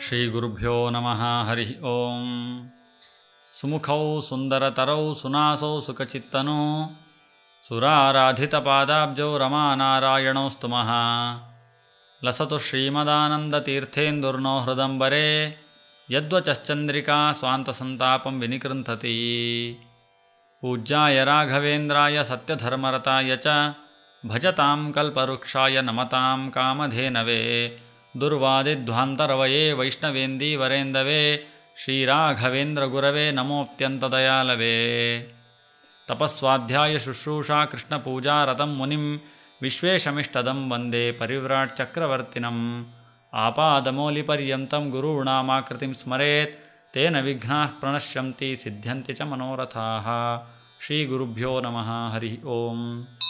ಶ್ರೀಗುರುಭ್ಯೋ ನಮಃ ಹರಿ ಓಂ ಸುಮುಖೌ ಸುಂದರತರೌ ಸುನಾಸೌ ಸುಖಚಿತ್ತನೋ ಸುರಾರಾಧಿತಪಾದಾಬ್ಜೌ ರಮಾನಾರಾಯಣೌ ಸ್ತುಮಃ ಲಸತು ಶ್ರೀಮದಾನಂದತೀರ್ಥೇಂದುರ್ನೋ ಹೃದಂಬರೆ ಯದ್ವಚಶ್ಚಂದ್ರಿಕಾ ಸ್ವಾಂತಸಂತಾಪಂ ವಿನಿಕೃಂಥತಿ ಪೂಜ್ಯಾಯ ರಾಘವೇಂದ್ರಾಯ ಸತ್ಯಧರ್ಮರತಾಯ ಚ ಭಜತಾಂ ಕಲ್ಪವೃಕ್ಷಾಯ ನಮತಾಂ ಕಾಮಧೇನವೇ ದುರ್ವಾದಿಧ್ವಾಂತರವಯೇ ವೈಷ್ಣವೇಂದೀವರೇಂದವೇ ಶ್ರೀರಾಘವೇಂದ್ರ ಗುರವೇ ನಮೋಪ್ಯಂತದಯಾಲವೇ ತಪಸ್ವಾಧ್ಯಾಯ ಶುಶ್ರೂಷಾ ಕೃಷ್ಣಪೂಜಾರತಂ ಮುನಿಂ ವಿಶ್ವೇಶಮಿಷ್ಟದಂ ವಂದೇ ಪರಿವ್ರಾಟ್ ಚಕ್ರವರ್ತಿನಂ ಆಪಾದಮೌಲಿಪರ್ಯಂతం ಗುರುಣಾಮಾಕೃತಿಂ ಸ್ಮರೇತ್ ತೇನ ವಿಘ್ನಾಃ ಪ್ರಣಶ್ಯಂತಿ ಸಿದ್ಧ್ಯಂತಿ ಚ ಮನೋರಥಾಃ ಶ್ರೀಗುರುಭ್ಯೋ ನಮಃ ಹರಿ ಓಂ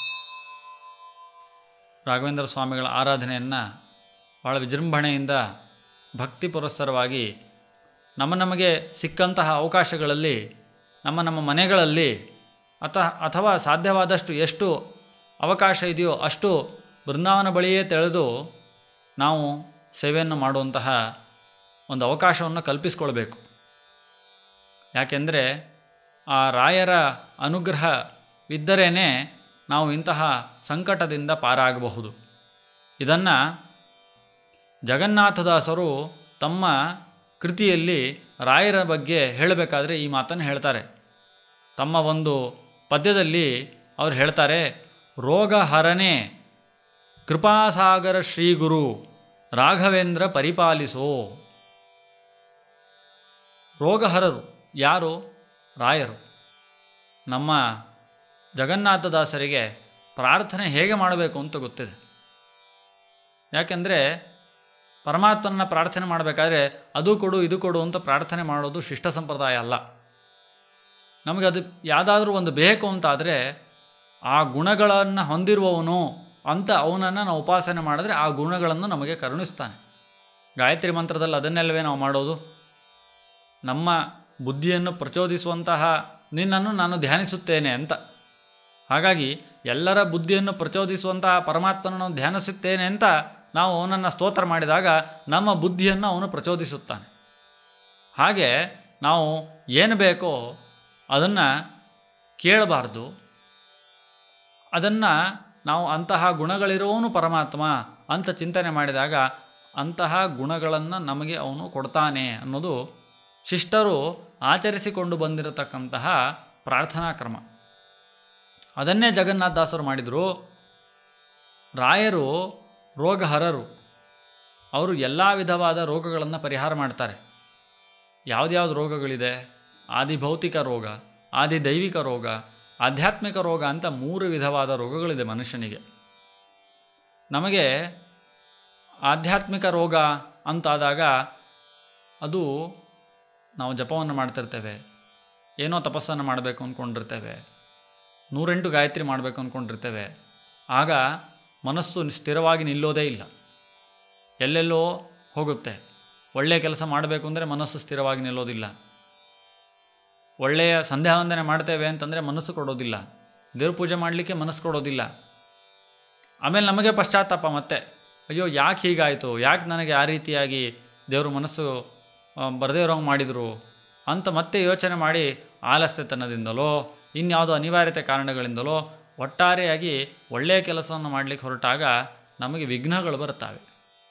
ರಾಘವೇಂದ್ರ ಸ್ವಾಮಿಗಳ ಆರಾಧನೆಯನ್ನು ಭಾಳ ವಿಜೃಂಭಣೆಯಿಂದ ಭಕ್ತಿ ಪುರಸ್ಸರವಾಗಿ ನಮ್ಮ ನಮಗೆ ಸಿಕ್ಕಂತಹ ಅವಕಾಶಗಳಲ್ಲಿ ನಮ್ಮ ನಮ್ಮ ಮನೆಗಳಲ್ಲಿ ಅಥ ಅಥವಾ ಸಾಧ್ಯವಾದಷ್ಟು ಎಷ್ಟು ಅವಕಾಶ ಇದೆಯೋ ಅಷ್ಟು ಬೃಂದಾವನ ಬಳಿಯೇ ತೆಳೆದು ನಾವು ಸೇವೆಯನ್ನು ಮಾಡುವಂತಹ ಒಂದು ಅವಕಾಶವನ್ನು ಕಲ್ಪಿಸ್ಕೊಳ್ಬೇಕು ಯಾಕೆಂದರೆ ಆ ರಾಯರ ಅನುಗ್ರಹವಿದ್ದರೇ ನಾವು ಇಂತಹ ಸಂಕಟದಿಂದ ಪಾರಾಗಬಹುದು ಇದನ್ನು ಜಗನ್ನಾಥದಾಸರು ತಮ್ಮ ಕೃತಿಯಲ್ಲಿ ರಾಯರ ಬಗ್ಗೆ ಹೇಳಬೇಕಾದ್ರೆ ಈ ಮಾತನ್ನು ಹೇಳ್ತಾರೆ ತಮ್ಮ ಒಂದು ಪದ್ಯದಲ್ಲಿ ಅವರು ಹೇಳ್ತಾರೆ ರೋಗಹರನೆ ಕೃಪಾಸಾಗರ ಶ್ರೀಗುರು ರಾಘವೇಂದ್ರ ಪರಿಪಾಲಿಸೋ ರೋಗಹರರು ಯಾರು ರಾಯರು ನಮ್ಮ ಜಗನ್ನಾಥದಾಸರಿಗೆ ಪ್ರಾರ್ಥನೆ ಹೇಗೆ ಮಾಡಬೇಕು ಅಂತ ಗೊತ್ತಿದೆ ಯಾಕೆಂದರೆ ಪರಮಾತ್ಮನ ಪ್ರಾರ್ಥನೆ ಮಾಡಬೇಕಾದ್ರೆ ಅದು ಕೊಡು ಇದು ಕೊಡು ಅಂತ ಪ್ರಾರ್ಥನೆ ಮಾಡೋದು ಶಿಷ್ಟ ಸಂಪ್ರದಾಯ ಅಲ್ಲ ನಮಗೆ ಅದು ಯಾವುದಾದ್ರೂ ಒಂದು ಬೇಕು ಅಂತಾದರೆ ಆ ಗುಣಗಳನ್ನು ಹೊಂದಿರುವವನು ಅಂತ ಅವನನ್ನು ನಾವು ಉಪಾಸನೆ ಮಾಡಿದ್ರೆ ಆ ಗುಣಗಳನ್ನು ನಮಗೆ ಕರುಣಿಸ್ತಾನೆ ಗಾಯತ್ರಿ ಮಂತ್ರದಲ್ಲಿ ಅದನ್ನೆಲ್ಲವೇ ನಾವು ಮಾಡೋದು ನಮ್ಮ ಬುದ್ಧಿಯನ್ನು ಪ್ರಚೋದಿಸುವಂತಹ ನಿನ್ನನ್ನು ನಾನು ಧ್ಯಾನಿಸುತ್ತೇನೆ ಅಂತ ಹಾಗಾಗಿ ಎಲ್ಲರ ಬುದ್ಧಿಯನ್ನು ಪ್ರಚೋದಿಸುವಂತಹ ಪರಮಾತ್ಮನನ್ನು ಧ್ಯಾನಿಸುತ್ತೇನೆ ಅಂತ ನಾವು ಅವನನ್ನು ಸ್ತೋತ್ರ ಮಾಡಿದಾಗ ನಮ್ಮ ಬುದ್ಧಿಯನ್ನು ಅವನು ಪ್ರಚೋದಿಸುತ್ತಾನೆ ಹಾಗೆ ನಾವು ಏನು ಬೇಕೋ ಅದನ್ನು ಕೇಳಬಾರ್ದು ಅದನ್ನು ನಾವು ಅಂತಹ ಗುಣಗಳಿರೋನು ಪರಮಾತ್ಮ ಅಂತ ಚಿಂತನೆ ಮಾಡಿದಾಗ ಅಂತಹ ಗುಣಗಳನ್ನು ನಮಗೆ ಅವನು ಕೊಡ್ತಾನೆ ಅನ್ನೋದು ಶಿಷ್ಟರು ಆಚರಿಸಿಕೊಂಡು ಬಂದಿರತಕ್ಕಂತಹ ಪ್ರಾರ್ಥನಾ ಕ್ರಮ ಅದನ್ನೇ ಜಗನ್ನಾಥದಾಸರು ಮಾಡಿದರು ರಾಯರು ರೋಗಹರರು ಅವರು ಎಲ್ಲ ವಿಧವಾದ ರೋಗಗಳನ್ನು ಪರಿಹಾರ ಮಾಡ್ತಾರೆ ಯಾವುದ್ಯಾವ್ದು ರೋಗಗಳಿದೆ ಆದಿ ಭೌತಿಕ ರೋಗ ಆದಿ ದೈವಿಕ ರೋಗ ಆಧ್ಯಾತ್ಮಿಕ ರೋಗ ಅಂತ ಮೂರು ವಿಧವಾದ ರೋಗಗಳಿದೆ ಮನುಷ್ಯನಿಗೆ ನಮಗೆ ಆಧ್ಯಾತ್ಮಿಕ ರೋಗ ಅಂತಾದಾಗ ಅದು ನಾವು ಜಪವನ್ನು ಮಾಡ್ತಿರ್ತೇವೆ ಏನೋ ತಪಸ್ಸನ್ನು ಮಾಡಬೇಕು ಅಂದ್ಕೊಂಡಿರ್ತೇವೆ ನೂರೆಂಟು ಗಾಯತ್ರಿ ಮಾಡಬೇಕು ಅಂದ್ಕೊಂಡಿರ್ತೇವೆ ಆಗ ಮನಸ್ಸು ಸ್ಥಿರವಾಗಿ ನಿಲ್ಲೋದೇ ಇಲ್ಲ ಎಲ್ಲೆಲ್ಲೋ ಹೋಗುತ್ತೆ ಒಳ್ಳೆಯ ಕೆಲಸ ಮಾಡಬೇಕು ಅಂದರೆ ಮನಸ್ಸು ಸ್ಥಿರವಾಗಿ ನಿಲ್ಲೋದಿಲ್ಲ ಒಳ್ಳೆಯ ಸಂಧ್ಯಾ ವಂದನೆ ಮಾಡ್ತೇವೆ ಅಂತಂದರೆ ಮನಸ್ಸು ಕೊಡೋದಿಲ್ಲ ದೇವ್ರ ಪೂಜೆ ಮಾಡಲಿಕ್ಕೆ ಮನಸ್ಸು ಕೊಡೋದಿಲ್ಲ ಆಮೇಲೆ ನಮಗೆ ಪಶ್ಚಾತ್ತಾಪ ಮತ್ತೆ ಅಯ್ಯೋ ಯಾಕೆ ಹೀಗಾಯಿತು ಯಾಕೆ ನನಗೆ ಆ ರೀತಿಯಾಗಿ ದೇವರು ಮನಸ್ಸು ಬರದೇ ಇರೋಂಗೆ ಮಾಡಿದರು ಅಂತ ಮತ್ತೆ ಯೋಚನೆ ಮಾಡಿ ಆಲಸ್ಯತನದಿಂದಲೋ ಇನ್ಯಾವುದೋ ಅನಿವಾರ್ಯತೆ ಕಾರಣಗಳಿಂದಲೋ ಒಟ್ಟಾರೆಯಾಗಿ ಒಳ್ಳೆಯ ಕೆಲಸವನ್ನು ಮಾಡಲಿಕ್ಕೆ ಹೊರಟಾಗ ನಮಗೆ ವಿಘ್ನಗಳು ಬರುತ್ತವೆ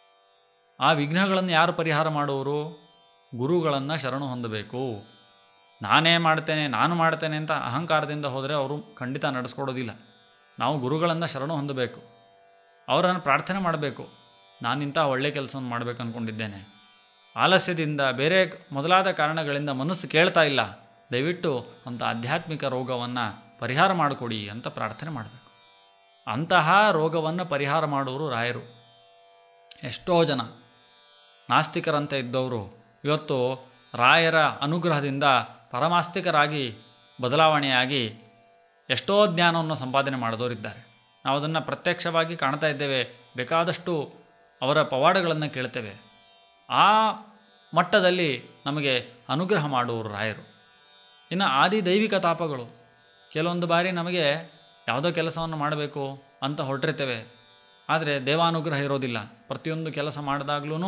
ಆ ವಿಘ್ನಗಳನ್ನು ಯಾರು ಪರಿಹಾರ ಮಾಡುವರು ಗುರುಗಳನ್ನು ಶರಣು ಹೊಂದಬೇಕು ನಾನೇ ಮಾಡ್ತೇನೆ ನಾನು ಮಾಡ್ತೇನೆ ಅಂತ ಅಹಂಕಾರದಿಂದ ಹೋದರೆ ಅವರು ಖಂಡಿತ ನಡೆಸ್ಕೊಡೋದಿಲ್ಲ ನಾವು ಗುರುಗಳನ್ನು ಶರಣು ಹೊಂದಬೇಕು ಅವರನ್ನು ಪ್ರಾರ್ಥನೆ ಮಾಡಬೇಕು ನಾನಿಂಥ ಒಳ್ಳೆಯ ಕೆಲಸವನ್ನು ಮಾಡಬೇಕು ಅಂದ್ಕೊಂಡಿದ್ದೇನೆ ಆಲಸ್ಯದಿಂದ ಬೇರೆ ಮೊದಲಾದ ಕಾರಣಗಳಿಂದ ಮನಸ್ಸು ಕೇಳ್ತಾ ಇಲ್ಲ ದಯವಿಟ್ಟು ಅಂಥ ಆಧ್ಯಾತ್ಮಿಕ ರೋಗವನ್ನು ಪರಿಹಾರ ಮಾಡಿಕೊಡಿ ಅಂತ ಪ್ರಾರ್ಥನೆ ಮಾಡಬೇಕು ಅಂತಹ ರೋಗವನ್ನು ಪರಿಹಾರ ಮಾಡುವರು ರಾಯರು ಎಷ್ಟೋ ಜನ ನಾಸ್ತಿಕರಂತೆ ಇದ್ದವರು ಇವತ್ತು ರಾಯರ ಅನುಗ್ರಹದಿಂದ ಪರಮಾಸ್ತಿಕರಾಗಿ ಬದಲಾವಣೆಯಾಗಿ ಎಷ್ಟೋ ಜ್ಞಾನವನ್ನು ಸಂಪಾದನೆ ಮಾಡಿದವರಿದ್ದಾರೆ ನಾವು ಅದನ್ನು ಪ್ರತ್ಯಕ್ಷವಾಗಿ ಕಾಣ್ತಾ ಇದ್ದೇವೆ ಬೇಕಾದಷ್ಟು ಅವರ ಪವಾಡಗಳನ್ನು ಕೇಳ್ತೇವೆ ಆ ಮಟ್ಟದಲ್ಲಿ ನಮಗೆ ಅನುಗ್ರಹ ಮಾಡುವರು ರಾಯರು ಇನ್ನು ಆದಿ ದೈವಿಕ ತಾಪಗಳು ಕೆಲವೊಂದು ಬಾರಿ ನಮಗೆ ಯಾವುದೋ ಕೆಲಸವನ್ನು ಮಾಡಬೇಕು ಅಂತ ಹೊರಟಿರ್ತೇವೆ ಆದರೆ ದೇವಾನುಗ್ರಹ ಇರೋದಿಲ್ಲ ಪ್ರತಿಯೊಂದು ಕೆಲಸ ಮಾಡಿದಾಗ್ಲೂ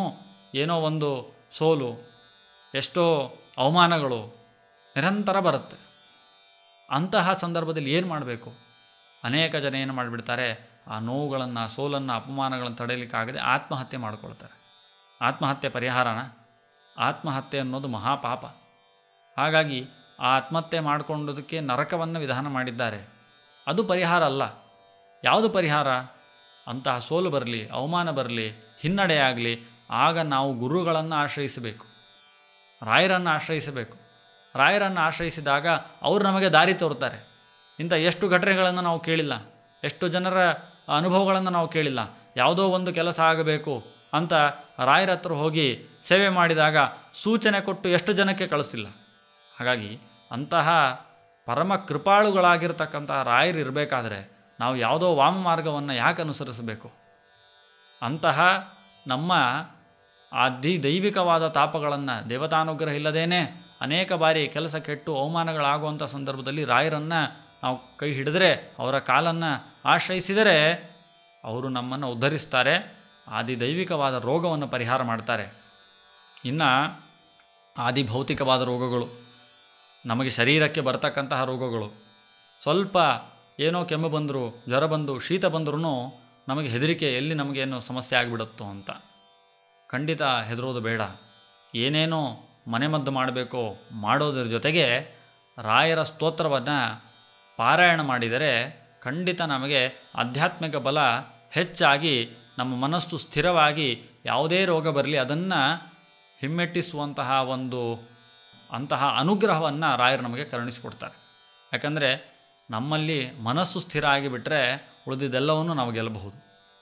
ಏನೋ ಒಂದು ಸೋಲು ಎಷ್ಟೋ ಅವಮಾನಗಳು ನಿರಂತರ ಬರುತ್ತೆ ಅಂತಹ ಸಂದರ್ಭದಲ್ಲಿ ಏನು ಮಾಡಬೇಕು ಅನೇಕ ಜನ ಏನು ಮಾಡಿಬಿಡ್ತಾರೆ ಆ ನೋವುಗಳನ್ನು ಸೋಲನ್ನು ಅಪಮಾನಗಳನ್ನು ತಡೆಯಲಿಕ್ಕಾಗದೆ ಆತ್ಮಹತ್ಯೆ ಮಾಡ್ಕೊಳ್ತಾರೆ ಆತ್ಮಹತ್ಯೆ ಪರಿಹಾರನ ಆತ್ಮಹತ್ಯೆ ಅನ್ನೋದು ಮಹಾಪಾಪ ಹಾಗಾಗಿ ಆ ಆತ್ಮಹತ್ಯೆ ಮಾಡಿಕೊಂಡೋದಕ್ಕೆ ನರಕವನ್ನು ವಿಧಾನ ಮಾಡಿದ್ದಾರೆ ಅದು ಪರಿಹಾರ ಅಲ್ಲ ಯಾವುದು ಪರಿಹಾರ ಅಂತಹ ಸೋಲು ಬರಲಿ ಅವಮಾನ ಬರಲಿ ಹಿನ್ನಡೆಯಾಗಲಿ ಆಗ ನಾವು ಗುರುಗಳನ್ನು ಆಶ್ರಯಿಸಬೇಕು ರಾಯರನ್ನು ಆಶ್ರಯಿಸಬೇಕು ರಾಯರನ್ನು ಆಶ್ರಯಿಸಿದಾಗ ಅವರು ನಮಗೆ ದಾರಿ ತೋರ್ತಾರೆ ಇಂಥ ಎಷ್ಟು ಘಟನೆಗಳನ್ನು ನಾವು ಕೇಳಿಲ್ಲ ಎಷ್ಟು ಜನರ ಅನುಭವಗಳನ್ನು ನಾವು ಕೇಳಿಲ್ಲ ಯಾವುದೋ ಒಂದು ಕೆಲಸ ಆಗಬೇಕು ಅಂತ ರಾಯರ ಹತ್ರ ಹೋಗಿ ಸೇವೆ ಮಾಡಿದಾಗ ಸೂಚನೆ ಕೊಟ್ಟು ಎಷ್ಟು ಜನಕ್ಕೆ ಕಳಿಸಿಲ್ಲ ಹಾಗಾಗಿ ಅಂತಹ ಪರಮ ಕೃಪಾಳುಗಳಾಗಿರ್ತಕ್ಕಂತಹ ರಾಯರು ಇರಬೇಕಾದ್ರೆ ನಾವು ಯಾವುದೋ ವಾಮ ಮಾರ್ಗವನ್ನು ಯಾಕೆ ಅನುಸರಿಸಬೇಕು ಅಂತಹ ನಮ್ಮ ಅತಿ ದೈವಿಕವಾದ ತಾಪಗಳನ್ನು ದೇವತಾನುಗ್ರಹ ಇಲ್ಲದೇನೆ ಅನೇಕ ಬಾರಿ ಕೆಲಸ ಕೆಟ್ಟು ಅವಮಾನಗಳಾಗುವಂಥ ಸಂದರ್ಭದಲ್ಲಿ ರಾಯರನ್ನು ನಾವು ಕೈ ಹಿಡಿದರೆ ಅವರ ಕಾಲನ್ನು ಆಶ್ರಯಿಸಿದರೆ ಅವರು ನಮ್ಮನ್ನು ಉದ್ಧರಿಸ್ತಾರೆ ಆದಿ ದೈವಿಕವಾದ ರೋಗವನ್ನು ಪರಿಹಾರ ಮಾಡ್ತಾರೆ ಇನ್ನು ಆದಿ ಭೌತಿಕವಾದ ರೋಗಗಳು ನಮಗೆ ಶರೀರಕ್ಕೆ ಬರ್ತಕ್ಕಂತಹ ರೋಗಗಳು ಸ್ವಲ್ಪ ಏನೋ ಕೆಮ್ಮು ಬಂದರೂ ಜ್ವರ ಬಂದು ಶೀತ ಬಂದ್ರೂ ನಮಗೆ ಹೆದರಿಕೆ ಎಲ್ಲಿ ನಮಗೇನು ಸಮಸ್ಯೆ ಆಗಿಬಿಡುತ್ತೋ ಅಂತ ಖಂಡಿತ ಹೆದರೋದು ಬೇಡ ಏನೇನೋ ಮನೆಮದ್ದು ಮಾಡಬೇಕೋ ಮಾಡೋದ್ರ ಜೊತೆಗೆ ರಾಯರ ಸ್ತೋತ್ರವನ್ನು ಪಾರಾಯಣ ಮಾಡಿದರೆ ಖಂಡಿತ ನಮಗೆ ಆಧ್ಯಾತ್ಮಿಕ ಬಲ ಹೆಚ್ಚಾಗಿ ನಮ್ಮ ಮನಸ್ಸು ಸ್ಥಿರವಾಗಿ ಯಾವುದೇ ರೋಗ ಬರಲಿ ಅದನ್ನು ಹಿಮ್ಮೆಟ್ಟಿಸುವಂತಹ ಒಂದು ಅಂತಹ ಅನುಗ್ರಹವನ್ನು ರಾಯರು ನಮಗೆ ಕರುಣಿಸಿಕೊಡ್ತಾರೆ ಯಾಕಂದರೆ ನಮ್ಮಲ್ಲಿ ಮನಸ್ಸು ಸ್ಥಿರ ಆಗಿಬಿಟ್ರೆ ಉಳಿದಿದ್ದೆಲ್ಲವನ್ನು ನಾವು ಗೆಲ್ಲಬಹುದು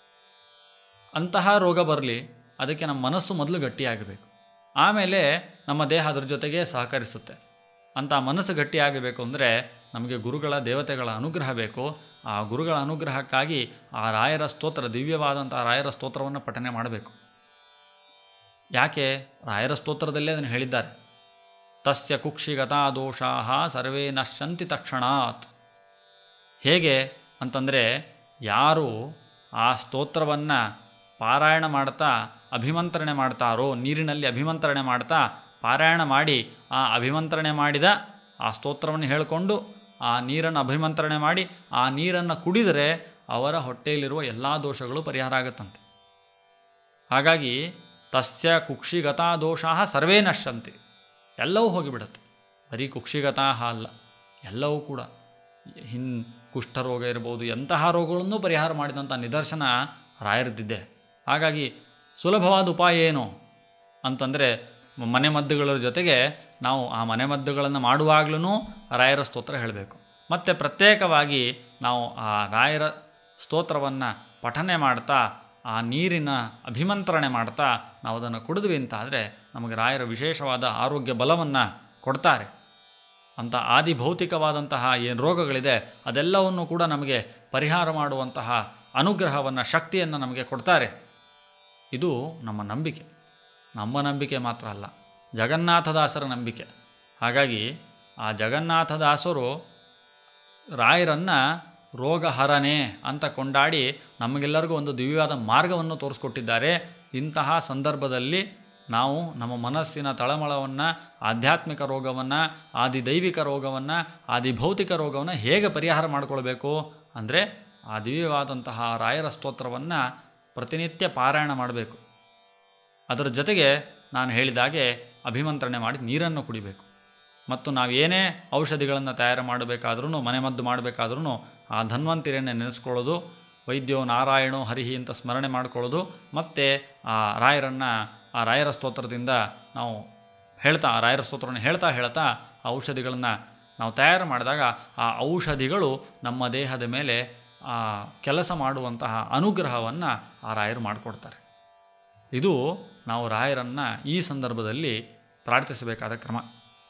ಅಂತಹ ರೋಗ ಬರಲಿ ಅದಕ್ಕೆ ನಮ್ಮ ಮನಸ್ಸು ಮೊದಲು ಗಟ್ಟಿಯಾಗಬೇಕು ಆಮೇಲೆ ನಮ್ಮ ದೇಹ ಅದ್ರ ಜೊತೆಗೆ ಸಹಕರಿಸುತ್ತೆ ಅಂಥ ಮನಸ್ಸು ಗಟ್ಟಿಯಾಗಬೇಕು ಅಂದರೆ ನಮಗೆ ಗುರುಗಳ ದೇವತೆಗಳ ಅನುಗ್ರಹ ಬೇಕು ಆ ಗುರುಗಳ ಅನುಗ್ರಹಕ್ಕಾಗಿ ಆ ರಾಯರ ಸ್ತೋತ್ರ ದಿವ್ಯವಾದಂಥ ರಾಯರ ಸ್ತೋತ್ರವನ್ನು ಪಠನೆ ಮಾಡಬೇಕು ಯಾಕೆ ರಾಯರ ಸ್ತೋತ್ರದಲ್ಲೇ ಅದನ್ನು ಹೇಳಿದ್ದಾರೆ ತಸ್ಯ ಕುಕ್ಷಿಗತಾ ದೋಷಾ ಸರ್ವೇ ನಶ್ಯಂತಿ ತಕ್ಷಣಾತ್ ಹೇಗೆ ಅಂತಂದರೆ ಯಾರು ಆ ಸ್ತೋತ್ರವನ್ನು ಪಾರಾಯಣ ಮಾಡ್ತಾ ಅಭಿಮಂತ್ರಣೆ ಮಾಡ್ತಾರೋ ನೀರಿನಲ್ಲಿ ಅಭಿಮಂತ್ರಣೆ ಮಾಡ್ತಾ ಪಾರಾಯಣ ಮಾಡಿ ಆ ಅಭಿಮಂತ್ರಣೆ ಮಾಡಿದ ಆ ಸ್ತೋತ್ರವನ್ನು ಹೇಳಿಕೊಂಡು ಆ ನೀರನ್ನು ಅಭಿಮಂತ್ರಣೆ ಮಾಡಿ ಆ ನೀರನ್ನು ಕುಡಿದರೆ ಅವರ ಹೊಟ್ಟೆಯಲ್ಲಿರುವ ಎಲ್ಲ ದೋಷಗಳು ಪರಿಹಾರ ಆಗುತ್ತಂತೆ ಹಾಗಾಗಿ ತಸ್ಯ ಕುಕ್ಷಿಗತಾ ದೋಷಾ ಸರ್ವೇ ನಶ್ಯಂತಿ ಎಲ್ಲವೂ ಹೋಗಿಬಿಡುತ್ತೆ ಬರೀ ಕುಕ್ಷಿಗತಾ ಅಲ್ಲ ಎಲ್ಲವೂ ಕೂಡ ಹಿನ್ ಕುಷ್ಠರೋಗ ಇರ್ಬೋದು ಎಂತಹ ರೋಗಗಳನ್ನು ಪರಿಹಾರ ಮಾಡಿದಂಥ ನಿದರ್ಶನ ರಾಯರದ್ದಿದೆ ಹಾಗಾಗಿ ಸುಲಭವಾದ ಉಪಾಯ ಏನು ಅಂತಂದರೆ ಮನೆಮದ್ದುಗಳ ಜೊತೆಗೆ ನಾವು ಆ ಮನೆಮದ್ದುಗಳನ್ನು ಮಾಡುವಾಗಲೂ ರಾಯರ ಸ್ತೋತ್ರ ಹೇಳಬೇಕು ಮತ್ತು ಪ್ರತ್ಯೇಕವಾಗಿ ನಾವು ಆ ರಾಯರ ಸ್ತೋತ್ರವನ್ನು ಪಠನೆ ಮಾಡ್ತಾ ಆ ನೀರಿನ ಅಭಿಮಂತ್ರಣೆ ಮಾಡ್ತಾ ನಾವು ಅದನ್ನು ಕುಡಿದ್ವಿ ಅಂತಾದರೆ ನಮಗೆ ರಾಯರ ವಿಶೇಷವಾದ ಆರೋಗ್ಯ ಬಲವನ್ನು ಕೊಡ್ತಾರೆ ಅಂಥ ಆದಿ ಭೌತಿಕವಾದಂತಹ ಏನು ರೋಗಗಳಿದೆ ಅದೆಲ್ಲವನ್ನು ಕೂಡ ನಮಗೆ ಪರಿಹಾರ ಮಾಡುವಂತಹ ಅನುಗ್ರಹವನ್ನು ಶಕ್ತಿಯನ್ನು ನಮಗೆ ಕೊಡ್ತಾರೆ ಇದು ನಮ್ಮ ನಂಬಿಕೆ ನಮ್ಮ ನಂಬಿಕೆ ಮಾತ್ರ ಅಲ್ಲ ಜಗನ್ನಾಥದಾಸರ ನಂಬಿಕೆ ಹಾಗಾಗಿ ಆ ಜಗನ್ನಾಥದಾಸರು ರಾಯರನ್ನು ರೋಗಹರನೆ ಅಂತ ಕೊಂಡಾಡಿ ನಮಗೆಲ್ಲರಿಗೂ ಒಂದು ದಿವ್ಯವಾದ ಮಾರ್ಗವನ್ನು ತೋರಿಸ್ಕೊಟ್ಟಿದ್ದಾರೆ ಇಂತಹ ಸಂದರ್ಭದಲ್ಲಿ ನಾವು ನಮ್ಮ ಮನಸ್ಸಿನ ತಳಮಳವನ್ನು ಆಧ್ಯಾತ್ಮಿಕ ರೋಗವನ್ನು ಆದಿ ದೈವಿಕ ರೋಗವನ್ನು ಆದಿ ಭೌತಿಕ ರೋಗವನ್ನು ಹೇಗೆ ಪರಿಹಾರ ಮಾಡಿಕೊಳ್ಬೇಕು ಅಂದರೆ ಆ ದಿವ್ಯವಾದಂತಹ ರಾಯರ ಸ್ತೋತ್ರವನ್ನು ಪ್ರತಿನಿತ್ಯ ಪಾರಾಯಣ ಮಾಡಬೇಕು ಅದರ ಜೊತೆಗೆ ನಾನು ಹೇಳಿದಾಗೆ ಅಭಿಮಂತ್ರಣೆ ಮಾಡಿ ನೀರನ್ನು ಕುಡಿಬೇಕು ಮತ್ತು ನಾವು ಏನೇ ಔಷಧಿಗಳನ್ನು ತಯಾರು ಮಾಡಬೇಕಾದ್ರೂ ಮನೆಮದ್ದು ಮಾಡಬೇಕಾದ್ರೂ ಆ ಧನ್ವಂತಿರಿಯನ್ನು ನೆನೆಸ್ಕೊಳ್ಳೋದು ವೈದ್ಯೋ ನಾರಾಯಣೋ ಹರಿಹಿ ಅಂತ ಸ್ಮರಣೆ ಮಾಡ್ಕೊಳ್ಳೋದು ಮತ್ತು ಆ ರಾಯರನ್ನು ಆ ರಾಯರ ಸ್ತೋತ್ರದಿಂದ ನಾವು ಹೇಳ್ತಾ ಆ ರಾಯರ ಸ್ತೋತ್ರವನ್ನು ಹೇಳ್ತಾ ಹೇಳ್ತಾ ಆ ಔಷಧಿಗಳನ್ನು ನಾವು ತಯಾರು ಮಾಡಿದಾಗ ಆ ಔಷಧಿಗಳು ನಮ್ಮ ದೇಹದ ಮೇಲೆ ಆ ಕೆಲಸ ಮಾಡುವಂತಹ ಅನುಗ್ರಹವನ್ನು ಆ ರಾಯರು ಮಾಡಿಕೊಡ್ತಾರೆ ಇದು ನಾವು ರಾಯರನ್ನು ಈ ಸಂದರ್ಭದಲ್ಲಿ ಪ್ರಾರ್ಥಿಸಬೇಕಾದ ಕ್ರಮ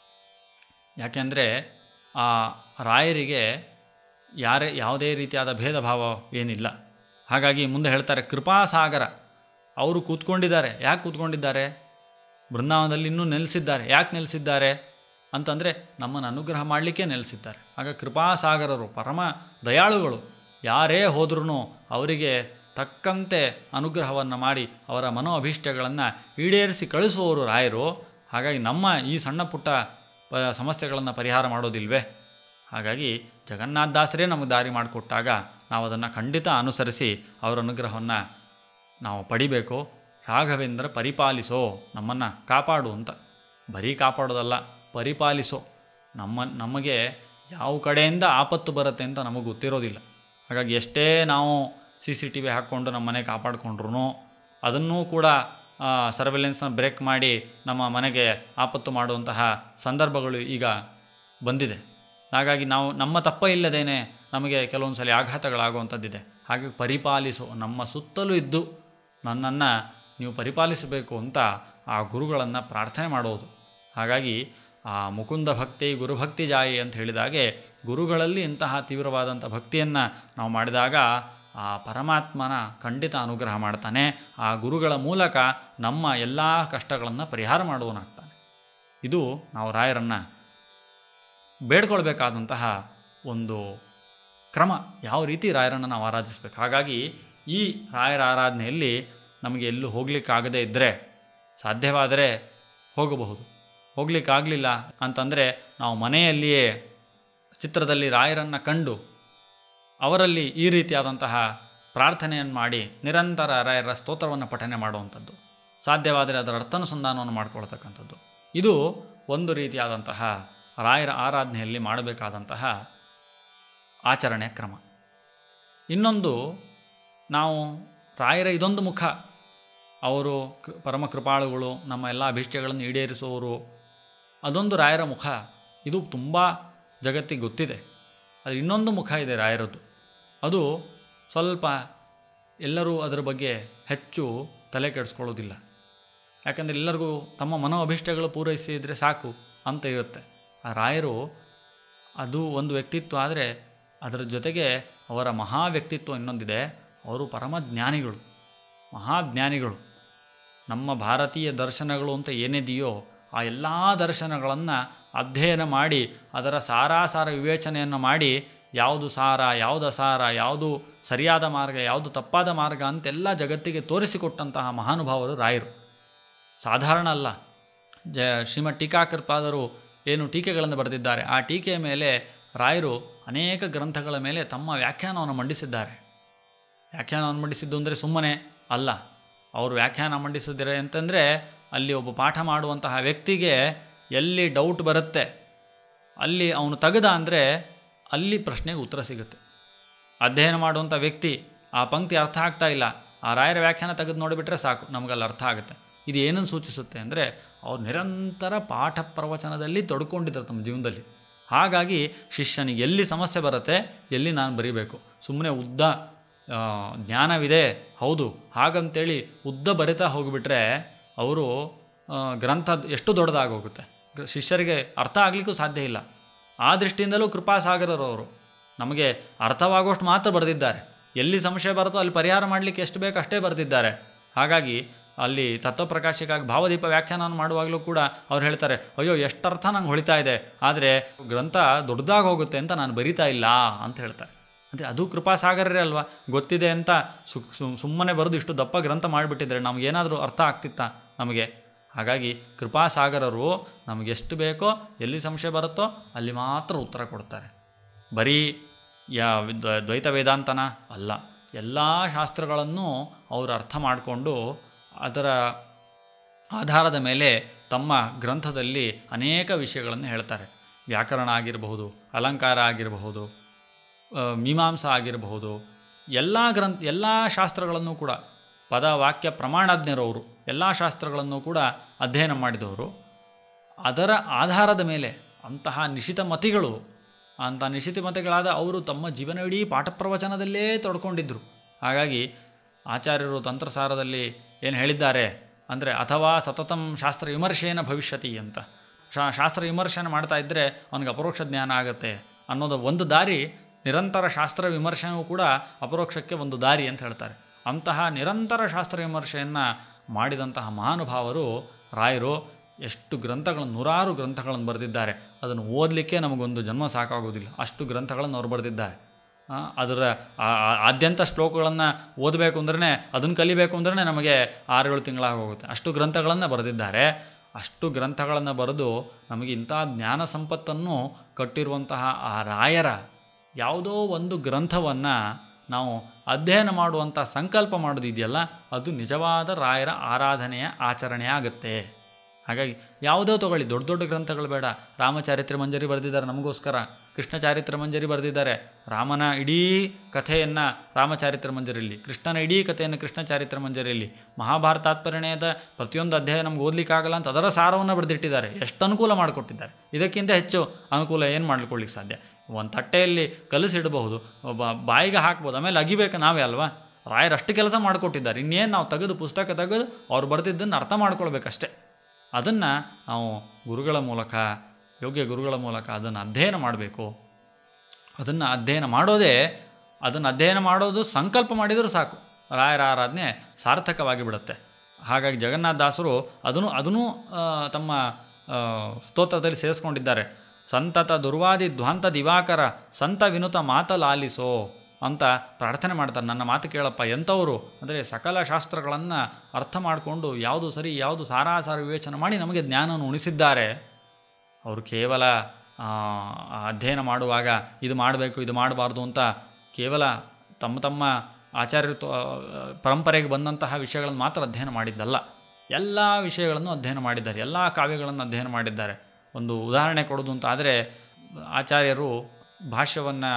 ಯಾಕೆಂದರೆ ಆ ರಾಯರಿಗೆ ಯಾರೇ ಯಾವುದೇ ರೀತಿಯಾದ ಭೇದ ಭಾವ ಏನಿಲ್ಲ ಹಾಗಾಗಿ ಮುಂದೆ ಹೇಳ್ತಾರೆ ಕೃಪಾಸಾಗರ ಅವರು ಕೂತ್ಕೊಂಡಿದ್ದಾರೆ ಯಾಕೆ ಕೂತ್ಕೊಂಡಿದ್ದಾರೆ ಬೃಂದಾವನದಲ್ಲಿ ಇನ್ನೂ ನೆಲೆಸಿದ್ದಾರೆ ಯಾಕೆ ನೆಲೆಸಿದ್ದಾರೆ ಅಂತಂದರೆ ನಮ್ಮನ್ನು ಅನುಗ್ರಹ ಮಾಡಲಿಕ್ಕೆ ನೆಲೆಸಿದ್ದಾರೆ ಆಗ ಕೃಪಾಸಾಗರರು ಪರಮ ದಯಾಳುಗಳು ಯಾರೇ ಹೋದ್ರೂ ಅವರಿಗೆ ತಕ್ಕಂತೆ ಅನುಗ್ರಹವನ್ನು ಮಾಡಿ ಅವರ ಮನೋ ಅಭೀಷ್ಟಗಳನ್ನು ಈಡೇರಿಸಿ ಕಳಿಸುವವರು ರಾಯರು ಹಾಗಾಗಿ ನಮ್ಮ ಈ ಸಣ್ಣ ಪುಟ್ಟ ಪ ಸಮಸ್ಯೆಗಳನ್ನು ಪರಿಹಾರ ಮಾಡೋದಿಲ್ವೇ ಹಾಗಾಗಿ ಜಗನ್ನಾಥದಾಸರೇ ನಮಗೆ ದಾರಿ ಮಾಡಿಕೊಟ್ಟಾಗ ನಾವು ಅದನ್ನು ಖಂಡಿತ ಅನುಸರಿಸಿ ಅವರ ಅನುಗ್ರಹವನ್ನು ನಾವು ಪಡಿಬೇಕು ರಾಘವೇಂದ್ರ ಪರಿಪಾಲಿಸೋ ನಮ್ಮನ್ನು ಕಾಪಾಡು ಅಂತ ಬರೀ ಕಾಪಾಡೋದಲ್ಲ ಪರಿಪಾಲಿಸೋ ನಮ್ಮ ನಮಗೆ ಯಾವ ಕಡೆಯಿಂದ ಆಪತ್ತು ಬರುತ್ತೆ ಅಂತ ನಮಗೆ ಗೊತ್ತಿರೋದಿಲ್ಲ ಹಾಗಾಗಿ ಎಷ್ಟೇ ನಾವು ಸಿ ಸಿ ಟಿ ವಿ ಹಾಕ್ಕೊಂಡು ನಮ್ಮ ಮನೆ ಕಾಪಾಡಿಕೊಂಡ್ರು ಅದನ್ನೂ ಕೂಡ ಸರ್ವೆಲೆನ್ಸ್ನ ಬ್ರೇಕ್ ಮಾಡಿ ನಮ್ಮ ಮನೆಗೆ ಆಪತ್ತು ಮಾಡುವಂತಹ ಸಂದರ್ಭಗಳು ಈಗ ಬಂದಿದೆ ಹಾಗಾಗಿ ನಾವು ನಮ್ಮ ತಪ್ಪ ಇಲ್ಲದೇನೆ ನಮಗೆ ಕೆಲವೊಂದು ಸಲ ಆಘಾತಗಳಾಗುವಂಥದ್ದಿದೆ ಹಾಗೆ ಪರಿಪಾಲಿಸು ನಮ್ಮ ಸುತ್ತಲೂ ಇದ್ದು ನನ್ನನ್ನು ನೀವು ಪರಿಪಾಲಿಸಬೇಕು ಅಂತ ಆ ಗುರುಗಳನ್ನು ಪ್ರಾರ್ಥನೆ ಮಾಡೋದು ಹಾಗಾಗಿ ಆ ಮುಕುಂದ ಭಕ್ತಿ ಗುರುಭಕ್ತಿ ಜಾಯಿ ಅಂತ ಹೇಳಿದಾಗೆ ಗುರುಗಳಲ್ಲಿ ಇಂತಹ ತೀವ್ರವಾದಂಥ ಭಕ್ತಿಯನ್ನು ನಾವು ಮಾಡಿದಾಗ ಆ ಪರಮಾತ್ಮನ ಖಂಡಿತ ಅನುಗ್ರಹ ಮಾಡ್ತಾನೆ ಆ ಗುರುಗಳ ಮೂಲಕ ನಮ್ಮ ಎಲ್ಲ ಕಷ್ಟಗಳನ್ನು ಪರಿಹಾರ ಮಾಡುವನಾಗ್ತಾನೆ ಇದು ನಾವು ರಾಯರನ್ನು ಬೇಡ್ಕೊಳ್ಬೇಕಾದಂತಹ ಒಂದು ಕ್ರಮ ಯಾವ ರೀತಿ ರಾಯರನ್ನು ನಾವು ಆರಾಧಿಸ್ಬೇಕು ಹಾಗಾಗಿ ಈ ರಾಯರ ಆರಾಧನೆಯಲ್ಲಿ ನಮಗೆ ಎಲ್ಲೂ ಹೋಗ್ಲಿಕ್ಕಾಗದೇ ಇದ್ದರೆ ಸಾಧ್ಯವಾದರೆ ಹೋಗಬಹುದು ಹೋಗ್ಲಿಕ್ಕಾಗಲಿಲ್ಲ ಅಂತಂದರೆ ನಾವು ಮನೆಯಲ್ಲಿಯೇ ಚಿತ್ರದಲ್ಲಿ ರಾಯರನ್ನು ಕಂಡು ಅವರಲ್ಲಿ ಈ ರೀತಿಯಾದಂತಹ ಪ್ರಾರ್ಥನೆಯನ್ನು ಮಾಡಿ ನಿರಂತರ ರಾಯರ ಸ್ತೋತ್ರವನ್ನು ಪಠನೆ ಮಾಡುವಂಥದ್ದು ಸಾಧ್ಯವಾದರೆ ಅದರ ಅರ್ಥಾನುಸಂಧಾನವನ್ನು ಮಾಡಿಕೊಳ್ತಕ್ಕಂಥದ್ದು ಇದು ಒಂದು ರೀತಿಯಾದಂತಹ ರಾಯರ ಆರಾಧನೆಯಲ್ಲಿ ಮಾಡಬೇಕಾದಂತಹ ಆಚರಣೆ ಕ್ರಮ ಇನ್ನೊಂದು ನಾವು ರಾಯರ ಇದೊಂದು ಮುಖ ಅವರು ಕೃ ಪರಮ ಕೃಪಾಳುಗಳು ನಮ್ಮ ಎಲ್ಲ ಅಭಿಷ್ಟಗಳನ್ನು ಈಡೇರಿಸುವವರು ಅದೊಂದು ರಾಯರ ಮುಖ ಇದು ತುಂಬ ಜಗತ್ತಿಗೆ ಗೊತ್ತಿದೆ ಅದು ಇನ್ನೊಂದು ಮುಖ ಇದೆ ರಾಯರದ್ದು ಅದು ಸ್ವಲ್ಪ ಎಲ್ಲರೂ ಅದರ ಬಗ್ಗೆ ಹೆಚ್ಚು ತಲೆ ಕೆಡಿಸ್ಕೊಳ್ಳೋದಿಲ್ಲ ಯಾಕಂದರೆ ಎಲ್ಲರಿಗೂ ತಮ್ಮ ಮನೋ ಅಭಿಷ್ಟಗಳು ಪೂರೈಸಿದರೆ ಸಾಕು ಅಂತ ಇರುತ್ತೆ ಆ ರಾಯರು ಅದು ಒಂದು ವ್ಯಕ್ತಿತ್ವ ಆದರೆ ಅದರ ಜೊತೆಗೆ ಅವರ ಮಹಾ ವ್ಯಕ್ತಿತ್ವ ಇನ್ನೊಂದಿದೆ ಅವರು ಪರಮ ಜ್ಞಾನಿಗಳು ಮಹಾಜ್ಞಾನಿಗಳು ನಮ್ಮ ಭಾರತೀಯ ದರ್ಶನಗಳು ಅಂತ ಏನಿದೆಯೋ ಆ ಎಲ್ಲ ದರ್ಶನಗಳನ್ನು ಅಧ್ಯಯನ ಮಾಡಿ ಅದರ ಸಾರಾಸಾರ ವಿವೇಚನೆಯನ್ನು ಮಾಡಿ ಯಾವುದು ಸಾರ ಯಾವುದು ಅಸಾರ ಯಾವುದು ಸರಿಯಾದ ಮಾರ್ಗ ಯಾವುದು ತಪ್ಪಾದ ಮಾರ್ಗ ಅಂತೆಲ್ಲ ಜಗತ್ತಿಗೆ ತೋರಿಸಿಕೊಟ್ಟಂತಹ ಮಹಾನುಭಾವರು ರಾಯರು ಸಾಧಾರಣ ಅಲ್ಲ ಜ ಶ್ರೀಮದ್ ಟೀಕಾಕೃಪಾದರು ಏನು ಟೀಕೆಗಳನ್ನು ಬರೆದಿದ್ದಾರೆ ಆ ಟೀಕೆಯ ಮೇಲೆ ರಾಯರು ಅನೇಕ ಗ್ರಂಥಗಳ ಮೇಲೆ ತಮ್ಮ ವ್ಯಾಖ್ಯಾನವನ್ನು ಮಂಡಿಸಿದ್ದಾರೆ ವ್ಯಾಖ್ಯಾನವನ್ನು ಮಂಡಿಸಿದ್ದು ಅಂದರೆ ಸುಮ್ಮನೆ ಅಲ್ಲ ಅವರು ವ್ಯಾಖ್ಯಾನ ಮಂಡಿಸಿದ್ದಾರೆ ಅಂತಂದರೆ ಅಲ್ಲಿ ಒಬ್ಬ ಪಾಠ ಮಾಡುವಂತಹ ವ್ಯಕ್ತಿಗೆ ಎಲ್ಲಿ ಡೌಟ್ ಬರುತ್ತೆ ಅಲ್ಲಿ ಅವನು ತೆಗೆದ ಅಂದರೆ ಅಲ್ಲಿ ಪ್ರಶ್ನೆಗೆ ಉತ್ತರ ಸಿಗುತ್ತೆ ಅಧ್ಯಯನ ಮಾಡುವಂಥ ವ್ಯಕ್ತಿ ಆ ಪಂಕ್ತಿ ಅರ್ಥ ಆಗ್ತಾ ಇಲ್ಲ ಆ ರಾಯರ ವ್ಯಾಖ್ಯಾನ ತೆಗೆದು ನೋಡಿಬಿಟ್ರೆ ಸಾಕು ನಮಗಲ್ಲಿ ಅರ್ಥ ಆಗುತ್ತೆ ಇದು ಏನನ್ನು ಸೂಚಿಸುತ್ತೆ ಅಂದರೆ ಅವ್ರು ನಿರಂತರ ಪಾಠ ಪ್ರವಚನದಲ್ಲಿ ತೊಡ್ಕೊಂಡಿದ್ದಾರೆ ತಮ್ಮ ಜೀವನದಲ್ಲಿ ಹಾಗಾಗಿ ಶಿಷ್ಯನಿಗೆ ಎಲ್ಲಿ ಸಮಸ್ಯೆ ಬರುತ್ತೆ ಎಲ್ಲಿ ನಾನು ಬರೀಬೇಕು ಸುಮ್ಮನೆ ಉದ್ದ ಆ, ಜ್ಞಾನವಿದೆ ಹೌದು ಹಾಗಂತೇಳಿ ಉದ್ದ ಬರಿತಾ ಹೋಗಿಬಿಟ್ರೆ ಅವರು ಆ, ಗ್ರಂಥ ಎಷ್ಟು ದೊಡ್ಡದಾಗಿ ಹೋಗುತ್ತೆ ಗ- ಶಿಷ್ಯರಿಗೆ ಅರ್ಥ ಆಗಲಿಕ್ಕೂ ಸಾಧ್ಯ ಇಲ್ಲ ಆ ದೃಷ್ಟಿಯಿಂದಲೂ ಕೃಪಾಸಾಗರರು ಅವರು ನಮಗೆ ಅರ್ಥವಾಗುವಷ್ಟು ಮಾತ್ರ ಬರೆದಿದ್ದಾರೆ ಎಲ್ಲಿ ಸಂಶಯ ಬರುತ್ತೋ ಅಲ್ಲಿ ಪರಿಹಾರ ಮಾಡಲಿಕ್ಕೆ ಎಷ್ಟು ಬೇಕು ಅಷ್ಟೇ ಬರೆದಿದ್ದಾರೆ ಹಾಗಾಗಿ ಅಲ್ಲಿ ತತ್ವಪ್ರಕಾಶಕ್ಕಾಗಿ ಭಾವದೀಪ ವ್ಯಾಖ್ಯಾನ ಮಾಡುವಾಗಲೂ ಕೂಡ ಅವ್ರು ಹೇಳ್ತಾರೆ ಅಯ್ಯೋ ಎಷ್ಟು ಅರ್ಥ ನಂಗೆ ಹೊಳಿತಾ ಇದೆ ಆದರೆ ಗ್ರಂಥ ದೊಡ್ಡದಾಗಿ ಹೋಗುತ್ತೆ ಅಂತ ನಾನು ಬರಿತಾ ಇಲ್ಲ ಅಂತ ಹೇಳ್ತಾರೆ ಅಂದರೆ ಅದು ಕೃಪಾಸಾಗರರೇ ಅಲ್ವಾ ಗೊತ್ತಿದೆ ಅಂತ ಸು ಸುಮ್ಮನೆ ಬರೆದು ಇಷ್ಟು ದಪ್ಪ ಗ್ರಂಥ ಮಾಡಿಬಿಟ್ಟಿದ್ರೆ ನಮಗೇನಾದರೂ ಅರ್ಥ ಆಗ್ತಿತ್ತಾ ನಮಗೆ ಹಾಗಾಗಿ ಕೃಪಾಸಾಗರರು ನಮಗೆ ಎಷ್ಟು ಬೇಕೋ ಎಲ್ಲಿ ಸಂಶಯ ಬರುತ್ತೋ ಅಲ್ಲಿ ಮಾತ್ರ ಉತ್ತರ ಕೊಡ್ತಾರೆ ಬರೀ ಯಾ ದ್ವ- ದ್ವೈತ ವೇದಾಂತನ ಅಲ್ಲ ಎಲ್ಲ ಶಾಸ್ತ್ರಗಳನ್ನು ಅವರು ಅರ್ಥ ಮಾಡಿಕೊಂಡು ಅದರ ಆಧಾರದ ಮೇಲೆ ತಮ್ಮ ಗ್ರಂಥದಲ್ಲಿ ಅನೇಕ ವಿಷಯಗಳನ್ನು ಹೇಳ್ತಾರೆ ವ್ಯಾಕರಣ ಆಗಿರಬಹುದು ಅಲಂಕಾರ ಆಗಿರಬಹುದು ಆ, ಮೀಮಾಂಸಾ ಆಗಿರಬಹುದು ಎಲ್ಲ ಗ್ರಂಥ ಎಲ್ಲ ಶಾಸ್ತ್ರಗಳನ್ನು ಕೂಡ ಪದ ವಾಕ್ಯ ಪ್ರಮಾಣಜ್ಞರವರು ಎಲ್ಲ ಶಾಸ್ತ್ರಗಳನ್ನು ಕೂಡ ಅಧ್ಯಯನ ಮಾಡಿದವರು ಅದರ ಆಧಾರದ ಮೇಲೆ ಅಂತಹ ನಿಶಿತ ಮತಿಗಳು ಅಂಥ ನಿಶಿತ ಮತಿಗಳಾದ ಅವರು ತಮ್ಮ ಜೀವನವಿಡೀ ಪಾಠ ಪ್ರವಚನದಲ್ಲೇ ತೊಡ್ಕೊಂಡಿದ್ದರು ಹಾಗಾಗಿ ಆಚಾರ್ಯರು ತಂತ್ರಸಾರದಲ್ಲಿ ಏನು ಹೇಳಿದ್ದಾರೆ ಅಂದರೆ ಅಥವಾ ಸತತಂ ಶಾಸ್ತ್ರ ವಿಮರ್ಶೆನ ಭವಿಷ್ಯತಿ ಅಂತ ಶಾ ಶಾಸ್ತ್ರ ವಿಮರ್ಶೆನ ಮಾಡ್ತಾ ಇದ್ದರೆ ಅವನಿಗೆ ಅಪರೋಕ್ಷ ಜ್ಞಾನ ಆಗುತ್ತೆ ಅನ್ನೋದು ಒಂದು ದಾರಿ ನಿರಂತರ ಶಾಸ್ತ್ರ ವಿಮರ್ಶೆಯೂ ಕೂಡ ಅಪರೋಕ್ಷಕ್ಕೆ ಒಂದು ದಾರಿ ಅಂತ ಹೇಳ್ತಾರೆ ಅಂತಹ ನಿರಂತರ ಶಾಸ್ತ್ರ ವಿಮರ್ಶೆಯನ್ನು ಮಾಡಿದಂತಹ ಮಹಾನುಭಾವರು ರಾಯರು ಎಷ್ಟು ಗ್ರಂಥಗಳನ್ನು ನೂರಾರು ಗ್ರಂಥಗಳನ್ನು ಬರೆದಿದ್ದಾರೆ ಅದನ್ನು ಓದಲಿಕ್ಕೆ ನಮಗೊಂದು ಜನ್ಮ ಸಾಕಾಗೋದಿಲ್ಲ ಅಷ್ಟು ಗ್ರಂಥಗಳನ್ನು ಅವರು ಬರೆದಿದ್ದಾರೆ ಆ, ಅದರ ಆ- ಆ- ಆದ್ಯಂತ ಶ್ಲೋಕಗಳನ್ನು ಓದಬೇಕು ಅಂದ್ರೆ ಅದನ್ನು ಕಲಿಬೇಕು ಅಂದ್ರೆ ನಮಗೆ ಆರು ಏಳು ತಿಂಗಳಾಗಿ ಹೋಗುತ್ತೆ ಅಷ್ಟು ಗ್ರಂಥಗಳನ್ನು ಬರೆದಿದ್ದಾರೆ ಅಷ್ಟು ಗ್ರಂಥಗಳನ್ನು ಬರೆದು ನಮಗೆ ಇಂಥ ಜ್ಞಾನ ಸಂಪತ್ತನ್ನು ಕಟ್ಟಿರುವಂತಹ ಆ ರಾಯರ ಯಾವುದೋ ಒಂದು ಗ್ರಂಥವನ್ನು ನಾವು ಅಧ್ಯಯನ ಮಾಡುವಂಥ ಸಂಕಲ್ಪ ಮಾಡೋದಿದೆಯಲ್ಲ ಅದು ನಿಜವಾದ ರಾಯರ ಆರಾಧನೆಯ ಆಚರಣೆ ಆಗುತ್ತೆ ಹಾಗಾಗಿ ಯಾವುದೋ ತಗೊಳ್ಳಿ ದೊಡ್ಡ ದೊಡ್ಡ ಗ್ರಂಥಗಳು ಬೇಡ ರಾಮಚಾರಿತ್ರ ಮಂಜರಿ ಬರೆದಿದ್ದಾರೆ ನಮಗೋಸ್ಕರ ಕೃಷ್ಣ ಚಾರಿತ್ರ ಮಂಜರಿ ಬರೆದಿದ್ದಾರೆ ರಾಮನ ಇಡೀ ಕಥೆಯನ್ನು ರಾಮಚಾರಿತ್ರ ಮಂಜರಿಯಲ್ಲಿ ಕೃಷ್ಣನ ಇಡೀ ಕಥೆಯನ್ನು ಕೃಷ್ಣ ಚಾರಿತ್ರ ಮಂಜರಿಯಲ್ಲಿ ಮಹಾಭಾರತಾತ್ಪರಣೆಯದ ಪ್ರತಿಯೊಂದು ಅಧ್ಯಾಯ ನಮ್ಗೆ ಓದಲಿಕ್ಕಾಗಲ್ಲ ಅಂತ ಅದರ ಸಾರವನ್ನು ಬರೆದಿಟ್ಟಿದ್ದಾರೆ ಎಷ್ಟು ಅನುಕೂಲ ಮಾಡಿಕೊಟ್ಟಿದ್ದಾರೆ ಇದಕ್ಕಿಂತ ಹೆಚ್ಚು ಅನುಕೂಲ ಏನು ಮಾಡ್ಕೊಳ್ಳಿಕ್ಕೆ ಸಾಧ್ಯ ಒಂದು ತಟ್ಟೆಯಲ್ಲಿ ಕಲಸಿಡಬಹುದು ಒಬ್ಬ ಬಾಯಿಗೆ ಹಾಕ್ಬೋದು ಆಮೇಲೆ ಅಗಿಬೇಕು ನಾವೇ ಅಲ್ವಾ ರಾಯರು ಅಷ್ಟು ಕೆಲಸ ಮಾಡಿಕೊಟ್ಟಿದ್ದಾರೆ ಇನ್ನೇನು ನಾವು ತೆಗೆದು ಪುಸ್ತಕ ತೆಗೆದು ಅವ್ರು ಬರೆದಿದ್ದನ್ನು ಅರ್ಥ ಮಾಡ್ಕೊಳ್ಬೇಕಷ್ಟೇ ಅದನ್ನು ನಾವು ಗುರುಗಳ ಮೂಲಕ ಯೋಗ್ಯ ಗುರುಗಳ ಮೂಲಕ ಅದನ್ನು ಅಧ್ಯಯನ ಮಾಡಬೇಕು ಅದನ್ನು ಅಧ್ಯಯನ ಮಾಡೋದೇ ಅದನ್ನು ಅಧ್ಯಯನ ಮಾಡೋದು ಸಂಕಲ್ಪ ಮಾಡಿದರೂ ಸಾಕು ರಾಯರ ಆರಾಧನೆ ಸಾರ್ಥಕವಾಗಿ ಬಿಡುತ್ತೆ ಹಾಗಾಗಿ ಜಗನ್ನಾಥದಾಸರು ಅದನ್ನು ಅದನ್ನು ಆ, ತಮ್ಮ ಆ, ಸ್ತೋತ್ರದಲ್ಲಿ ಸೇರಿಸ್ಕೊಂಡಿದ್ದಾರೆ ಸಂತತ ದುರ್ವಾದಿ ಧ್ವಾಂತ ದಿವಾಕರ ಸಂತ ವಿನುತ ಮಾತಲಾಲಿಸೋ ಅಂತ ಪ್ರಾರ್ಥನೆ ಮಾಡ್ತಾರೆ ನನ್ನ ಮಾತು ಕೇಳಪ್ಪ ಎಂಥವರು ಅಂದರೆ ಸಕಲ ಶಾಸ್ತ್ರಗಳನ್ನು ಅರ್ಥ ಮಾಡಿಕೊಂಡು ಯಾವುದು ಸರಿ ಯಾವುದು ಸಾರಾಸಾರ ವಿವೇಚನೆ ಮಾಡಿ ನಮಗೆ ಜ್ಞಾನವನ್ನು ಉಣಿಸಿದ್ದಾರೆ ಅವರು ಕೇವಲ ಆ, ಅಧ್ಯಯನ ಮಾಡುವಾಗ ಇದು ಮಾಡಬೇಕು ಇದು ಮಾಡಬಾರ್ದು ಅಂತ ಕೇವಲ ತಮ್ಮ ತಮ್ಮ ಆಚಾರ್ಯ ಪರಂಪರೆಗೆ ಬಂದಂತಹ ವಿಷಯಗಳನ್ನು ಮಾತ್ರ ಅಧ್ಯಯನ ಮಾಡಿದ್ದಲ್ಲ ಎಲ್ಲ ವಿಷಯಗಳನ್ನು ಅಧ್ಯಯನ ಮಾಡಿದ್ದಾರೆ ಎಲ್ಲ ಕಾವ್ಯಗಳನ್ನು ಅಧ್ಯಯನ ಮಾಡಿದ್ದಾರೆ ಒಂದು ಉದಾಹರಣೆ ಕೊಡೋದು ಅಂತ ಆದರೆ ಆಚಾರ್ಯರು ಭಾಷ್ಯವನ್ನು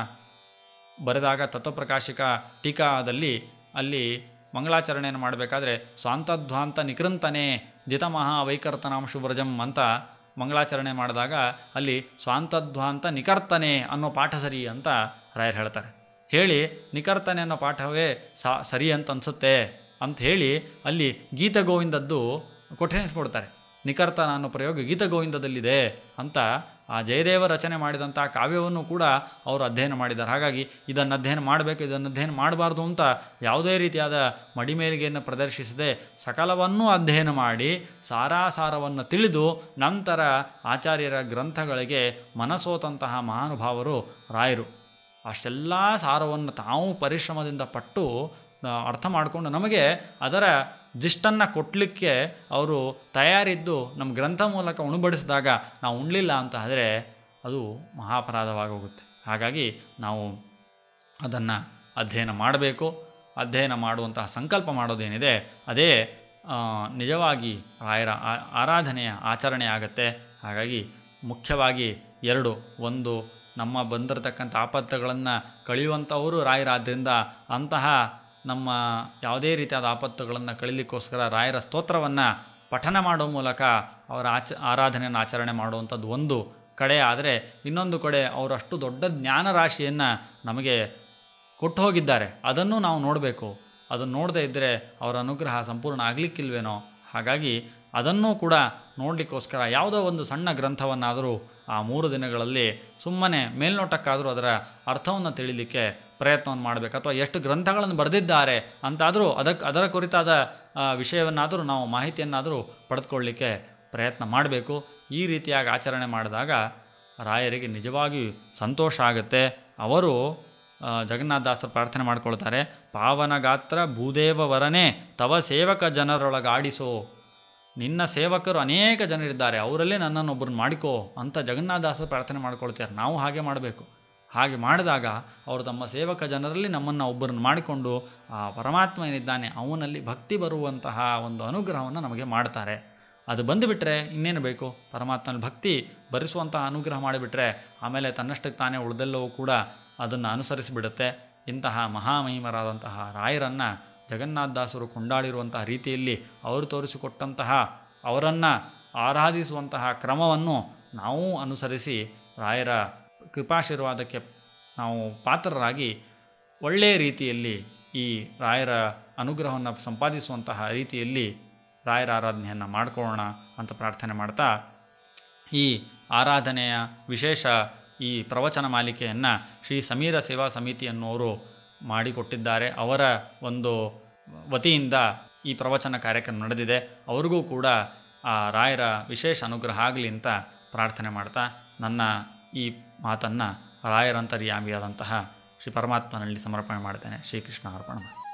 ಬರೆದಾಗ ತತ್ವಪ್ರಕಾಶಿಕ ಟೀಕಾದಲ್ಲಿ ಅಲ್ಲಿ ಮಂಗಳಾಚರಣೆಯನ್ನು ಮಾಡಬೇಕಾದ್ರೆ ಸ್ವಾಂತಧ್ವಾಂತ ನಿಕೃಂತನೇ ಜಿತಮಹಾ ವೈಕರ್ತನಾಂ ಶುಭ್ರಜಂ ಅಂತ ಮಂಗಳಾಚರಣೆ ಮಾಡಿದಾಗ ಅಲ್ಲಿ ಸ್ವಾಂತಧ್ವಾಂತ ನಿಕರ್ತನೆ ಅನ್ನೋ ಪಾಠ ಸರಿ ಅಂತ ರಾಯರು ಹೇಳ್ತಾರೆ ಹೇಳಿ ನಿಕರ್ತನೆ ಅನ್ನೋ ಪಾಠವೇ ಸಾ ಸರಿ ಅಂತ ಅನಿಸುತ್ತೆ ಅಂತ ಹೇಳಿ ಅಲ್ಲಿ ಗೀತ ಗೋವಿಂದದ್ದು ಕೊಟೇಶನ್ ಕೊಡ್ತಾರೆ ನಿಕರ್ತನ ಅನ್ನೋ ಪ್ರಯೋಗ ಗೀತ ಗೋವಿಂದದಲ್ಲಿದೆ ಅಂತ ಆ ಜಯದೇವ ರಚನೆ ಮಾಡಿದಂಥ ಕಾವ್ಯವನ್ನು ಕೂಡ ಅವರು ಅಧ್ಯಯನ ಮಾಡಿದ್ದಾರೆ ಹಾಗಾಗಿ ಇದನ್ನು ಅಧ್ಯಯನ ಮಾಡಬೇಕು ಇದನ್ನು ಅಧ್ಯಯನ ಮಾಡಬಾರ್ದು ಅಂತ ಯಾವುದೇ ರೀತಿಯಾದ ಮಡಿಮೇಲಿಗೆಯನ್ನು ಪ್ರದರ್ಶಿಸದೆ ಸಕಲವನ್ನೂ ಅಧ್ಯಯನ ಮಾಡಿ ಸಾರಾಸಾರವನ್ನು ತಿಳಿದು ನಂತರ ಆಚಾರ್ಯರ ಗ್ರಂಥಗಳಿಗೆ ಮನಸೋತಂತಹ ಮಹಾನುಭಾವರು ರಾಯರು ಅಷ್ಟೆಲ್ಲ ಸಾರವನ್ನು ತಾವು ಪರಿಶ್ರಮದಿಂದ ಪಟ್ಟು ಆ, ಅರ್ಥ ಮಾಡಿಕೊಂಡು ನಮಗೆ ಅದರ ಜಿಷ್ಟನ್ನು ಕೊಟ್ಟಲಿಕ್ಕೆ ಅವರು ತಯಾರಿದ್ದು ನಮ್ಮ ಗ್ರಂಥ ಮೂಲಕ ಉಣಬಡಿಸಿದಾಗ ನಾವು ಉಣ್ಲಿಲ್ಲ ಅಂತ ಆದರೆ ಅದು ಮಹಾಪರಾಧವಾಗಿ ಹೋಗುತ್ತೆ ಹಾಗಾಗಿ ನಾವು ಅದನ್ನು ಅಧ್ಯಯನ ಮಾಡಬೇಕು ಅಧ್ಯಯನ ಮಾಡುವಂತಹ ಸಂಕಲ್ಪ ಮಾಡೋದೇನಿದೆ ಅದೇ ಆ, ನಿಜವಾಗಿ ರಾಯರ ಆ- ಆರಾಧನೆಯ ಆಚರಣೆ ಆಗುತ್ತೆ ಹಾಗಾಗಿ ಮುಖ್ಯವಾಗಿ ಎರಡು ಒಂದು ನಮ್ಮ ಬಂದಿರತಕ್ಕಂಥ ಆಪತ್ತುಗಳನ್ನು ಕಳೆಯುವಂಥವರು ರಾಯರಾದ್ದರಿಂದ ಅಂತಹ ನಮ್ಮ ಯಾವುದೇ ರೀತಿಯಾದ ಆಪತ್ತುಗಳನ್ನು ಕಳೀಲಿಕ್ಕೋಸ್ಕರ ರಾಯರ ಸ್ತೋತ್ರವನ್ನು ಪಠನ ಮಾಡೋ ಮೂಲಕ ಅವರ ಆಚ ಆರಾಧನೆಯನ್ನು ಆಚರಣೆ ಮಾಡುವಂಥದ್ದು ಒಂದು ಕಡೆ ಆದರೆ ಇನ್ನೊಂದು ಕಡೆ ಅವರು ಅಷ್ಟು ದೊಡ್ಡ ಜ್ಞಾನ ರಾಶಿಯನ್ನು ನಮಗೆ ಕೊಟ್ಟು ಹೋಗಿದ್ದಾರೆ ಅದನ್ನು ನಾವು ನೋಡಬೇಕು ಅದನ್ನು ನೋಡದೇ ಇದ್ದರೆ ಅವರ ಅನುಗ್ರಹ ಸಂಪೂರ್ಣ ಆಗಲಿಕ್ಕಿಲ್ವೇನೋ ಹಾಗಾಗಿ ಅದನ್ನೂ ಕೂಡ ನೋಡಲಿಕ್ಕೋಸ್ಕರ ಯಾವುದೋ ಒಂದು ಸಣ್ಣ ಗ್ರಂಥವನ್ನಾದರೂ ಆ ಮೂರು ದಿನಗಳಲ್ಲಿ ಸುಮ್ಮನೆ ಮೇಲ್ನೋಟಕ್ಕಾದರೂ ಅದರ ಅರ್ಥವನ್ನು ತಿಳಿಲಿಕ್ಕೆ ಪ್ರಯತ್ನವನ್ನು ಮಾಡಬೇಕು ಅಥವಾ ಎಷ್ಟು ಗ್ರಂಥಗಳನ್ನು ಬರೆದಿದ್ದಾರೆ ಅಂತಾದರೂ ಅದಕ್ಕೆ ಅದರ ಕುರಿತಾದ ಆ, ವಿಷಯವನ್ನಾದರೂ ನಾವು ಮಾಹಿತಿಯನ್ನಾದರೂ ಪಡೆದುಕೊಳ್ಳಲಿಕ್ಕೆ ಪ್ರಯತ್ನ ಮಾಡಬೇಕು ಈ ರೀತಿಯಾಗಿ ಆಚರಣೆ ಮಾಡಿದಾಗ ರಾಯರಿಗೆ ನಿಜವಾಗಿಯೂ ಸಂತೋಷ ಆಗುತ್ತೆ ಅವರು ಆ, ಜಗನ್ನಾಥದಾಸರು ಪ್ರಾರ್ಥನೆ ಮಾಡ್ಕೊಳ್ತಾರೆ ಪಾವನ ಗಾತ್ರ ಭೂದೇವ ವರನೇ ತವ ಸೇವಕ ಜನರೊಳಗಾಡಿಸೋ ನಿನ್ನ ಸೇವಕರು ಅನೇಕ ಜನರಿದ್ದಾರೆ ಅವರಲ್ಲೇ ನನ್ನನ್ನು ಒಬ್ಬರನ್ನ ಮಾಡಿಕೋ ಅಂತ ಜಗನ್ನಾಥದಾಸರು ಪ್ರಾರ್ಥನೆ ಮಾಡ್ಕೊಳ್ತಾರೆ ನಾವು ಹಾಗೆ ಮಾಡಬೇಕು ಹಾಗೆ ಮಾಡಿದಾಗ ಅವರು ತಮ್ಮ ಸೇವಕ ಜನರಲ್ಲಿ ನಮ್ಮನ್ನು ಒಬ್ಬರನ್ನು ಮಾಡಿಕೊಂಡು ಆ ಪರಮಾತ್ಮ ಏನಿದ್ದಾನೆ ಅವನಲ್ಲಿ ಭಕ್ತಿ ಬರುವಂತಹ ಒಂದು ಅನುಗ್ರಹವನ್ನು ನಮಗೆ ಮಾಡ್ತಾರೆ ಅದು ಬಂದುಬಿಟ್ರೆ ಇನ್ನೇನು ಬೇಕು ಪರಮಾತ್ಮನಲ್ಲಿ ಭಕ್ತಿ ಭರಿಸುವಂತಹ ಅನುಗ್ರಹ ಮಾಡಿಬಿಟ್ರೆ ಆಮೇಲೆ ತನ್ನಷ್ಟಕ್ಕೆ ತಾನೇ ಉಳಿದೆಲ್ಲವೂ ಕೂಡ ಅದನ್ನು ಅನುಸರಿಸಿಬಿಡುತ್ತೆ ಇಂತಹ ಮಹಾಮಹಿಮರಾದಂತಹ ರಾಯರನ್ನು ಜಗನ್ನಾಥದಾಸರು ಕೊಂಡಾಡಿರುವಂತಹ ರೀತಿಯಲ್ಲಿ ಅವರು ತೋರಿಸಿಕೊಟ್ಟಂತಹ ಅವರನ್ನು ಆರಾಧಿಸುವಂತಹ ಕ್ರಮವನ್ನು ನಾವು ಅನುಸರಿಸಿ ರಾಯರ ಕೃಪಾಶೀರ್ವಾದಕ್ಕೆ ನಾವು ಪಾತ್ರರಾಗಿ ಒಳ್ಳೆಯ ರೀತಿಯಲ್ಲಿ ಈ ರಾಯರ ಅನುಗ್ರಹವನ್ನು ಸಂಪಾದಿಸುವಂತಹ ರೀತಿಯಲ್ಲಿ ರಾಯರ ಆರಾಧನೆಯನ್ನು ಮಾಡಿಕೊಳ್ಳೋಣ ಅಂತ ಪ್ರಾರ್ಥನೆ ಮಾಡ್ತಾ ಈ ಆರಾಧನೆಯ ವಿಶೇಷ ಈ ಪ್ರವಚನ ಮಾಲಿಕೆಯನ್ನು ಶ್ರೀ ಸಮೀರ ಸೇವಾ ಸಮಿತಿ ಅನ್ನೋರು ಮಾಡಿಕೊಟ್ಟಿದ್ದಾರೆ ಅವರ ಒಂದು ವತಿಯಿಂದ ಈ ಪ್ರವಚನ ಕಾರ್ಯಕ್ರಮ ನಡೆದಿದೆ ಅವರಿಗೂ ಕೂಡ ಆ ರಾಯರ ವಿಶೇಷ ಅನುಗ್ರಹ ಆಗಲಿ ಅಂತ ಪ್ರಾರ್ಥನೆ ಮಾಡ್ತಾ ನನ್ನ ಈ ಮಾತನ್ನು ರಾಯರಂತರ್ಯಾಮಿಯಾದಂತಹ ಶ್ರೀ ಪರಮಾತ್ಮನಲ್ಲಿ ಸಮರ್ಪಣೆ ಮಾಡ್ತೇನೆ ಶ್ರೀಕೃಷ್ಣ ಅರ್ಪಣ